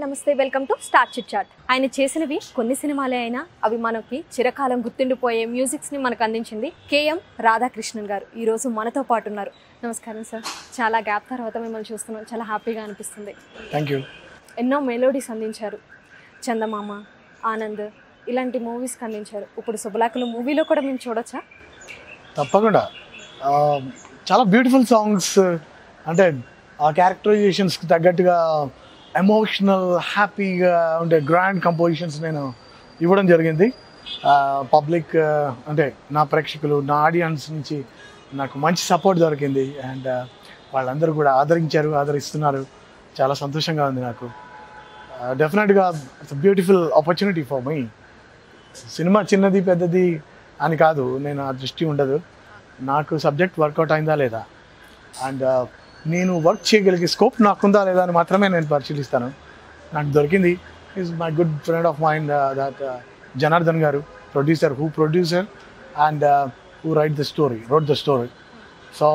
నమస్తే welcome to star chit chat ఆయన చేసినవి కొన్ని సినిమాలే అయినా అవి మనకి చిరకాలం గుర్తుండిపోయే మ్యూజిక్స్ ని మనకు అందించింది కేఎం రాధాకృష్ణన్ గారు ఈ రోజు మనతో పాటు ఉన్నారు నమస్కారం సార్ చాలా గ్యాప్ తర్వాత మిమ్మల్ని చూస్తున్నాం చాలా హ్యాపీగా అనిపిస్తుంది థ్యాంక్ యూ ఎన్నో మెలోడీస్ అందించారు చందమామ ఆనంద్ ఇలాంటి మూవీస్కి అందించారు ఇప్పుడు శుభలాకులు మూవీలో కూడా మేము చూడొచ్చా తప్పకుండా ఆ, చాలా బ్యూటిఫుల్ సాంగ్స్ అంటే ఆ క్యారెక్టరైజేషన్స్కి తగ్గట్టుగా ఎమోషనల్ హ్యాపీగా ఉండే గ్రాండ్ కంపోజిషన్స్ నేను ఇవ్వడం జరిగింది పబ్లిక్ అంటే నా ప్రేక్షకులు నా ఆడియన్స్ నుంచి నాకు మంచి సపోర్ట్ దొరికింది అండ్ వాళ్ళందరూ కూడా ఆదరించారు ఆదరిస్తున్నారు చాలా సంతోషంగా ఉంది నాకు డెఫినెట్గా it's beautiful opportunity for my cinema చిన్నది పెద్దది అని కాదు నేను ఆ దృష్టి ఉండదు నాకు సబ్జెక్ట్ వర్కౌట్ అయిందా లేదా అండ్ నేను వర్క్ చేయగలిగే స్కోప్ నాకుందా లేదా అని మాత్రమే నేను పరిశీలిస్తాను నాకు దొరికింది is my good friend of mind that Janardhan garu producer who producer and who write the story wrote the story so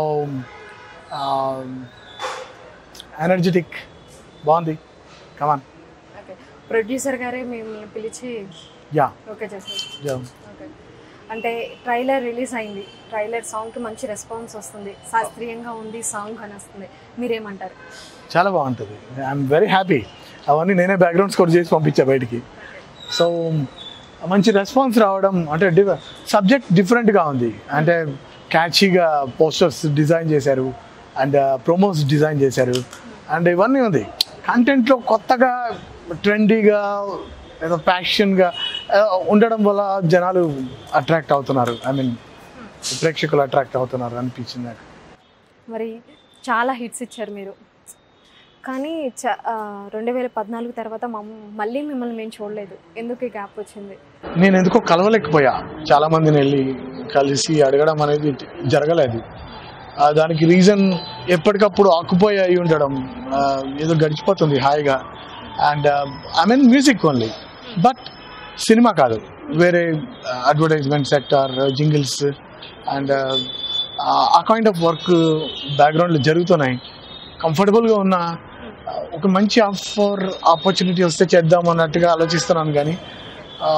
energetic బాగుంది కమాన్ ఓకే ప్రొడ్యూసర్ గారే మిమ్మల్ని పిలిచి యా ఓకే చేశారు యా ఓకే అంటే ట్రైలర్ రిలీజ్ అయింది ట్రైలర్ సాంగ్కి మంచి రెస్పాన్స్ వస్తుంది శాస్త్రీయంగా ఉంది సాంగ్ అని వస్తుంది మీరేమంటారు చాలా బాగుంటుంది ఐఎమ్ వెరీ హ్యాపీ అవన్నీ నేనే బ్యాక్గ్రౌండ్ స్కోర్ చేసి పంపించా బయటికి సో మంచి రెస్పాన్స్ రావడం అంటే డిఫ సబ్జెక్ట్ డిఫరెంట్గా ఉంది అంటే క్యాచీగా పోస్టర్స్ డిజైన్ చేశారు అండ్ ప్రొమోస్ డిజైన్ చేశారు అండ్ ఇవన్నీ ఉంది కంటెంట్లో కొత్తగా ట్రెండీగా ఏదో ప్యాషన్గా ఉండడం వల్ల జనాలు అట్రాక్ట్ అవుతున్నారు ఐ మీన్ ప్రేక్షకులు అట్రాక్ట్ అవుతున్నారు అనిపించింది నాకు మరి చాలా హిట్స్ ఇచ్చారు మీరు కానీ చ రెండు వేల పద్నాలుగు తర్వాత మమ్- మళ్ళీ మిమ్మల్ని మేము చూడలేదు ఎందుకు ఈ గ్యాప్ వచ్చింది నేను ఎందుకో కలవలేకపోయా చాలా మందిని వెళ్ళి కలిసి అడగడం అనేది జరగలేదు ఆ, దానికి రీజన్ ఎప్పటికప్పుడు ఆకుపోయి అయి ఉండడం ఆ, ఏదో గడిచిపోతుంది హాయిగా and I mean music only but cinema కాదు వేరే అడ్వర్టైజ్మెంట్ సెక్టర్ జింగిల్స్ అండ్ ఆ కైండ్ ఆఫ్ వర్క్ బ్యాక్గ్రౌండ్లో జరుగుతున్నాయి కంఫర్టబుల్గా ఉన్న ఆ, ఒక మంచి ఆఫర్ ఆపర్చునిటీ వస్తే చేద్దాం అన్నట్టుగా ఆలోచిస్తున్నాను కానీ ఆ,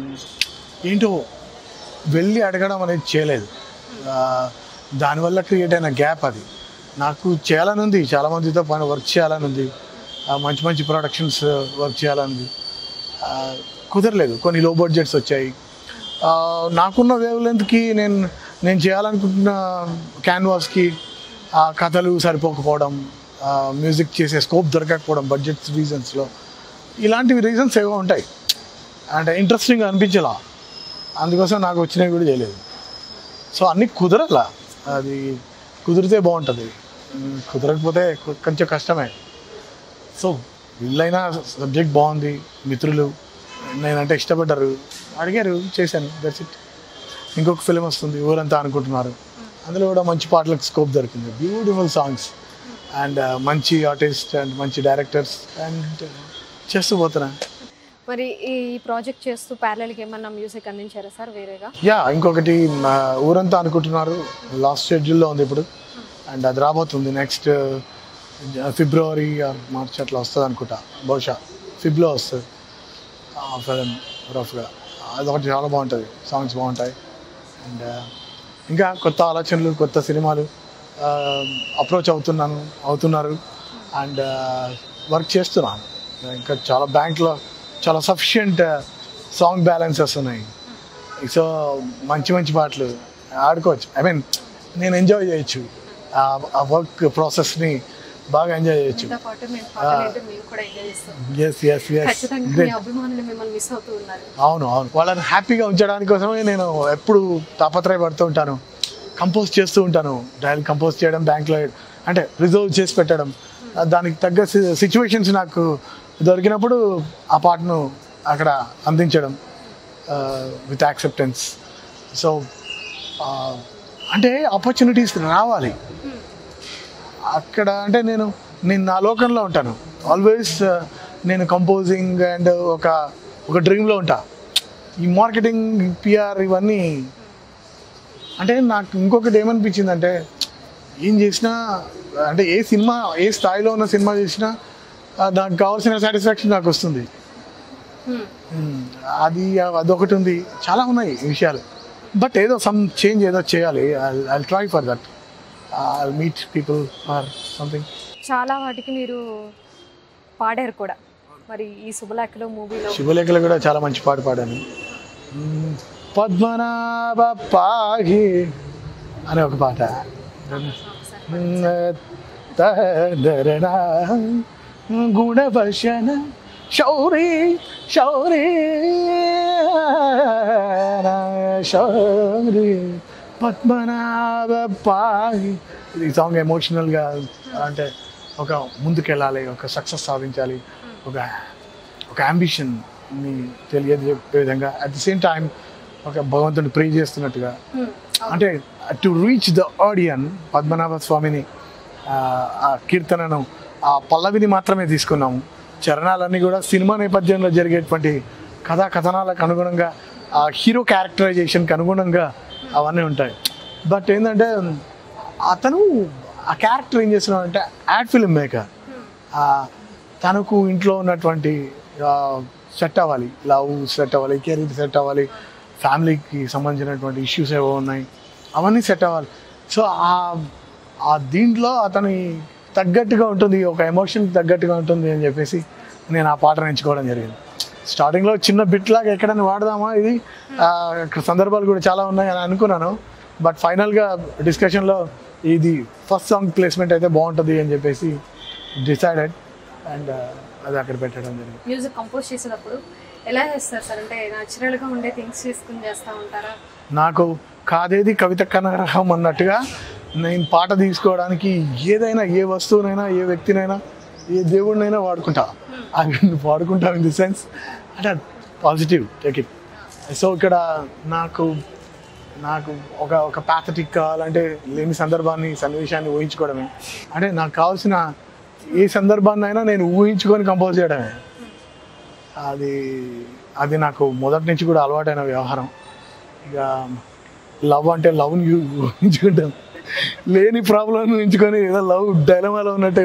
ఏంటో వెళ్ళి అడగడం అనేది చేయలేదు ఆ, దానివల్ల క్రియేట్ అయిన గ్యాప్ అది నాకు చేయాలని ఉంది చాలా మందితో పని వర్క్ చేయాలని ఉంది ఆ, మంచి మంచి ప్రొడక్షన్స్ వర్క్ చేయాలని ఉంది ఆ, కుదరలేదు కొన్ని లో బడ్జెట్స్ వచ్చాయి ఆ, నాకున్న వేవ్ లెంత్కి నేను నేను చేయాలనుకుంటున్న క్యాన్వాస్కి ఆ కథలు సరిపోకపోవడం ఆ, మ్యూజిక్ చేసే స్కోప్ దొరకకపోవడం బడ్జెట్స్ రీజన్స్లో ఇలాంటివి రీజన్స్ ఏవో ఉంటాయి అంటే ఇంట్రెస్టింగ్ అనిపించలా అందుకోసం నాకు వచ్చినవి కూడా చేయలేదు సో అన్నీ కుదరలా అది కుదిరితే బాగుంటుంది ఉమ్, కుదరకపోతే కొ- కొంచెం కష్టమే సో వీళ్ళైనా సబ్జెక్ట్ బాగుంది మిత్రులు నేనంటే ఇష్టపడ్డారు అడిగారు చేశాను దట్స్ ఇట్ ఇంకొక ఫిలిం వస్తుంది ఊరంతా అనుకుంటున్నారు అందులో కూడా మంచి పాటలకు స్కోప్ దొరికింది బ్యూటిఫుల్ సాంగ్స్ అండ్ మంచి ఆర్టిస్ట్ అండ్ మంచి డైరెక్టర్స్ అండ్ చేస్తూ పోతున్నా మరి ఈ ప్రాజెక్ట్ చేస్తూ ప్యారలల్కి ఏమన్నా మ్యూజిక్ అందించారా సార్ వేరేగా యా ఇంకొకటి మా ఊరంతా అనుకుంటున్నారు లాస్ట్ షెడ్యూల్లో ఉంది ఇప్పుడు అండ్ అది రాబోతుంది నెక్స్ట్ ఫిబ్రవరి ఆర్ మార్చ్ అట్లా వస్తుంది అనుకుంటా బహుశా ఫిబ్లో వస్తుంది ఫిలిం రఫ్గా అదొకటి చాలా బాగుంటుంది సాంగ్స్ బాగుంటాయి అండ్ ఇంకా కొత్త ఆలోచనలు కొత్త సినిమాలు అప్రోచ్ అవుతున్నాను అవుతున్నారు అండ్ వర్క్ చేస్తున్నాను ఇంకా చాలా బ్యాంక్లో చాలా సఫిషియంట్ సాంగ్ బ్యాలెన్సెస్ ఉన్నాయి సో మంచి మంచి పాటలు ఆడుకోవచ్చు ఐ మీన్ నేను ఎంజాయ్ చేయొచ్చు ఆ- ఆ వర్క్ ప్రాసెస్ని బాగా ఎంజాయ్ చేయొచ్చు మీతో పాటు మేము పాటలు వింటూ మేము కూడా ఎంజాయ్ చేస్తాం ఎస్ ఎస్ ఎస్ ఖచ్చితంగా మీ అభిమానులు మిమ్మల్ని మిస్ అవుతూ ఉన్నారు అవును అవును వాళ్ళని హ్యాపీగా ఉంచడానికి కోసమే నేను ఎప్పుడు తాపత్రయపడుతూ ఉంటాను కంపోజ్ చేస్తూ ఉంటాను డైల్ కంపోజ్ చేయడం బ్యాంక్లో అంటే రిజర్వ్ చేసి పెట్టడం ఆ, దానికి తగ్గ సిచ్యువేషన్స్ నాకు దొరికినప్పుడు ఆ పాటను అక్కడ అందించడం విత్ యాక్సెప్టెన్స్ సో అంటే ఆపర్చునిటీస్ రావాలి అక్కడ అంటే నేను నేను నా లోకంలో ఉంటాను ఆల్వేస్ నేను కంపోజింగ్ అండ్ ఒక ఒక డ్రీమ్లో ఉంటా ఈ మార్కెటింగ్ పిఆర్ ఇవన్నీ అంటే నాకు ఇంకొకటి ఏమనిపించిందంటే ఏం చేసినా అంటే ఏ సినిమా ఏ స్థాయిలో ఉన్న సినిమా చేసినా ఆ, నాకు కావాల్సిన సాటిస్ఫాక్షన్ నాకు వస్తుంది Hmm. మ్మ్. అది అదొకటి ఉంది చాలా ఉన్నాయి ఈ విషయాలు బట్ ఏదో సమ్ చేంజ్ ఏదో చేయాలి I try for that I meet people or something చాలా వాటికి మీరు పాడారు కూడా మరి ఈ శుభలేఖలో మూవీలో శుభలేఖలు కూడా చాలా మంచి పాట పాడాను మ్మ్. పద్మనాభ పాహి అనే ఒక పాట తదరణ గుణవశన శౌరి శౌరి శౌరి పద్మనాభ పాహి ఈ సాంగ్ ఎమోషనల్గా అంటే ఒక ముందుకెళ్ళాలి ఒక సక్సెస్ సాధించాలి ఒక ఒక అంబిషన్ని తెలియజెప్పే విధంగా అట్ ది సేమ్ టైం ఒక భగవంతుని ప్రే చేస్తున్నట్టుగా Hmm. అంటే to reach the audience Padmanabha స్వామిని ఆ, ఆ కీర్తనను ఆ పల్లవిని మాత్రమే తీసుకున్నాము చరణాలన్నీ కూడా సినిమా నేపథ్యంలో జరిగేటువంటి కథా కథనాలకు అనుగుణంగా ఆ హీరో క్యారెక్టరైజేషన్కి అనుగుణంగా అవన్నీ ఉంటాయి బట్ ఏంటంటే అతను ఆ క్యారెక్టర్ ఏం చేస్తున్నాడు అంటే యాడ్ ఫిల్మ్ మేకర్ తనకు ఇంట్లో ఉన్నటువంటి సెట్ అవ్వాలి లవ్ సెట్ అవ్వాలి కెరీర్ సెట్ అవ్వాలి ఫ్యామిలీకి సంబంధించినటువంటి ఇష్యూస్ ఏవో ఉన్నాయి అవన్నీ సెట్ అవ్వాలి సో ఆ ఆ దీంట్లో అతని తగ్గట్టుగా ఉంటుంది ఒక ఎమోషన్కి తగ్గట్టుగా ఉంటుంది అని చెప్పేసి నేను ఆ పాటను ఎంచుకోవడం జరిగింది స్టార్టింగ్లో చిన్న బిట్ లాగా ఎక్కడైనా వాడదామా ఇది ఆ, ఇక్కడ సందర్భాలు కూడా చాలా ఉన్నాయి అని అనుకున్నాను బట్ ఫైనల్గా డిస్కషన్లో ఇది ఫస్ట్ సాంగ్ ప్లేస్మెంట్ అయితే బాగుంటుంది అని చెప్పేసి డిసైడెడ్ అండ్ అది అక్కడ పెట్టడం జరిగింది మ్యూజిక్ కంపోజ్ చేసేటప్పుడు ఎలా చేస్తారు సార్ అంటే న్యాచురల్గా ఉండే థింగ్స్ చేసుకుని చేస్తూ ఉంటారా నాకు కాదేది కవిత కనగ్రహం అన్నట్టుగా నేను పాట తీసుకోవడానికి ఏదైనా ఏ వస్తువునైనా ఏ వ్యక్తినైనా ఏ దేవుడినైనా వాడుకుంటా అవి వాడుకుంటా ఇన్ ది సెన్స్ అంటే పాజిటివ్ టేక్ ఇట్ సో ఇక్కడ నాకు నాకు ఒక ఒక ప్యాథటిక్ కావాలంటే లేని సందర్భాన్ని సన్నివేశాన్ని ఊహించుకోవడమే అంటే నాకు కావాల్సిన ఏ సందర్భాన్ని అయినా నేను ఊహించుకొని కంపోజ్ చేయడమే అది అది నాకు మొదటి నుంచి కూడా అలవాటైన వ్యవహారం ఇక లవ్ అంటే లవ్ని ఊహించుకుంటాం లేని ప్రాబ్లం ఉంచుకొని ఏదో లవ్ డైలమాలో ఉన్నట్టు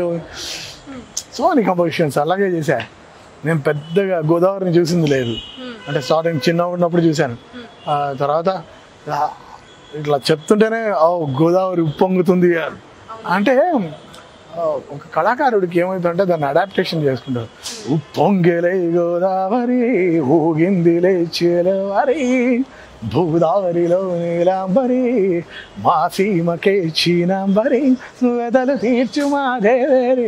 సో అని కంపోజిషన్స్ అలాగే చేశా నేను పెద్దగా గోదావరిని చూసింది లేదు అంటే స్టార్టింగ్ చిన్న ఉన్నప్పుడు చూశాను ఆ తర్వాత ఆ, ఇట్లా చెప్తుంటేనే ఓ గోదావరి ఉప్పొంగుతుంది అంటే ఆ, ఒక కళాకారుడికి ఏమవుతుందంటే దాన్ని అడాప్టేషన్ చేసుకుంటారు ఉప్పొంగెలే గోదావరి ఊగిందిలే చేలవారి భూదావరిలో నీలాంబరి మా సీమకే చీనాంబరి వెదలు తీర్చు మా దేవేరి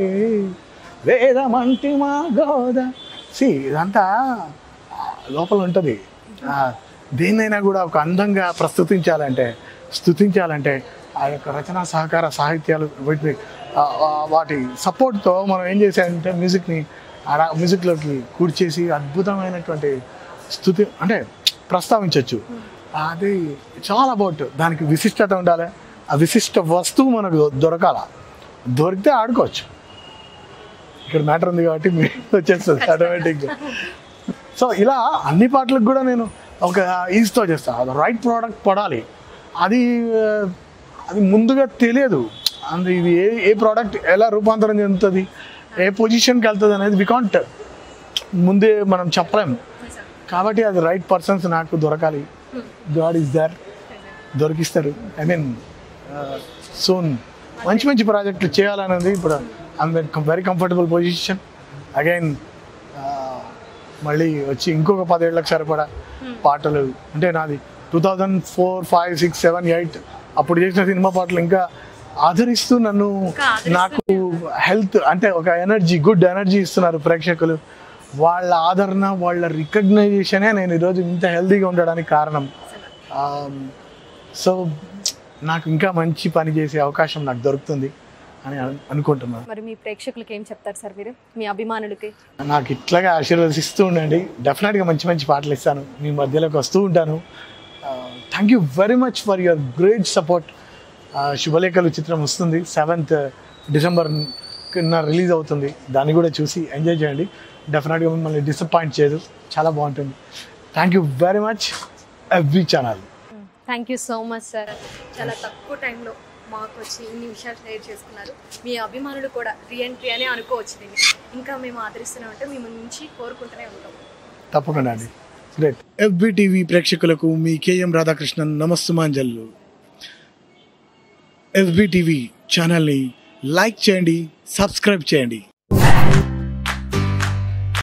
వేదమంటి మా గోద సి ఇదంతా లోపల ఉంటుంది ఆ, దేన్నైనా కూడా ఒక అందంగా ప్రస్తుతించాలంటే స్థుతించాలంటే ఆ యొక్క రచనా సహకార సాహిత్యాలు వీటి ఆ, ఆ, వాటి సపోర్ట్తో మనం ఏం చేసామంటే మ్యూజిక్ని ఆడ మ్యూజిక్లోకి కూర్చేసి అద్భుతమైనటువంటి స్థుతి అంటే ప్రస్తావించవచ్చు అది చాలా అబౌట్ దానికి విశిష్టత ఉండాలి ఆ విశిష్ట వస్తువు మనకు దొరకాల దొరికితే ఆడుకోవచ్చు ఇక్కడ మ్యాటర్ ఉంది కాబట్టి మీకు వచ్చేస్తుంది ఆటోమేటిక్గా సో ఇలా అన్ని పాటలకు కూడా నేను ఒక ఈజ్తో చేస్తాను రైట్ ప్రోడక్ట్ పడాలి అది ఆ, అది ముందుగా తెలియదు అందు ఇది ఏ ఏ ప్రోడక్ట్ ఎలా రూపాంతరం చెందుతుంది ఏ పొజిషన్కి వెళ్తుంది అనేది వికాంట్ ముందే మనం చెప్పలేం కాబట్టి అది రైట్ పర్సన్స్ నాకు దొరకాలి గాడ్ ఈస్ దర్ దొరికిస్తారు ఐ మీన్ సోన్ మంచి మంచి ప్రాజెక్టులు చేయాలని ఉంది ఇప్పుడు I'm very comfortable position again మళ్ళీ వచ్చి ఇంకొక పదేళ్ళకి సరిపడా పాటలు అంటే నాది two thousand four five six seven eight అప్పుడు చేసిన సినిమా పాటలు ఇంకా ఆదరిస్తూ నన్ను ఇంకా ఆదరిస్తూ నాకు హెల్త్ అంటే ఒక ఎనర్జీ గుడ్ ఎనర్జీ ఇస్తున్నారు ప్రేక్షకులు వాళ్ళ ఆదరణ వాళ్ళ రికగ్నైజేషనే నేను ఈరోజు ఇంత హెల్తీగా ఉండడానికి కారణం సో నాకు ఇంకా మంచి పని చేసే అవకాశం నాకు దొరుకుతుంది అని అను- అనుకుంటున్నాను మరి మీ ప్రేక్షకులకి ఏం చెప్తారు సార్ మీరు మీ అభిమానులకి నాకు ఇట్లాగా ఆశీర్వదిస్తూ ఉండండి డెఫినెట్గా మంచి మంచి పాటలు ఇస్తాను మీ మధ్యలోకి వస్తూ ఉంటాను thank you very much for your great support Subhalekhalu చిత్రం వస్తుంది సెవెంత్ డిసెంబర్ రిలీజ్ అవుతుంది దాన్ని కూడా చూసి ఎంజాయ్ చేయండి డెఫినెట్గా మిమ్మల్ని డిసప్పాయింట్ చేయదు చాలా బాగుంటుంది thank you very much every channel thank you so much sir చాలా తక్కువ టైంలో మాకు వచ్చి ఇన్ని విషయాలు షేర్ చేసుకున్నారు మీ అభిమానులు కూడా రీఎంట్రీ అనే అనుకోవచ్చు దీన్ని ఇంకా మేము ఆదరిస్తూనే ఉంటే మేము నుంచి కోరుకుంటూనే ఉంటాం తప్పకుండా అండి గ్రేట్ ఎఫ్బి టీవీ ప్రేక్షకులకు మీ కేఎం రాధాకృష్ణన్ నమస్సుమాంజల్లు ఎఫ్బి టీవీ ఛానల్ని లైక్ చేయండి సబ్స్క్రైబ్ చేయండి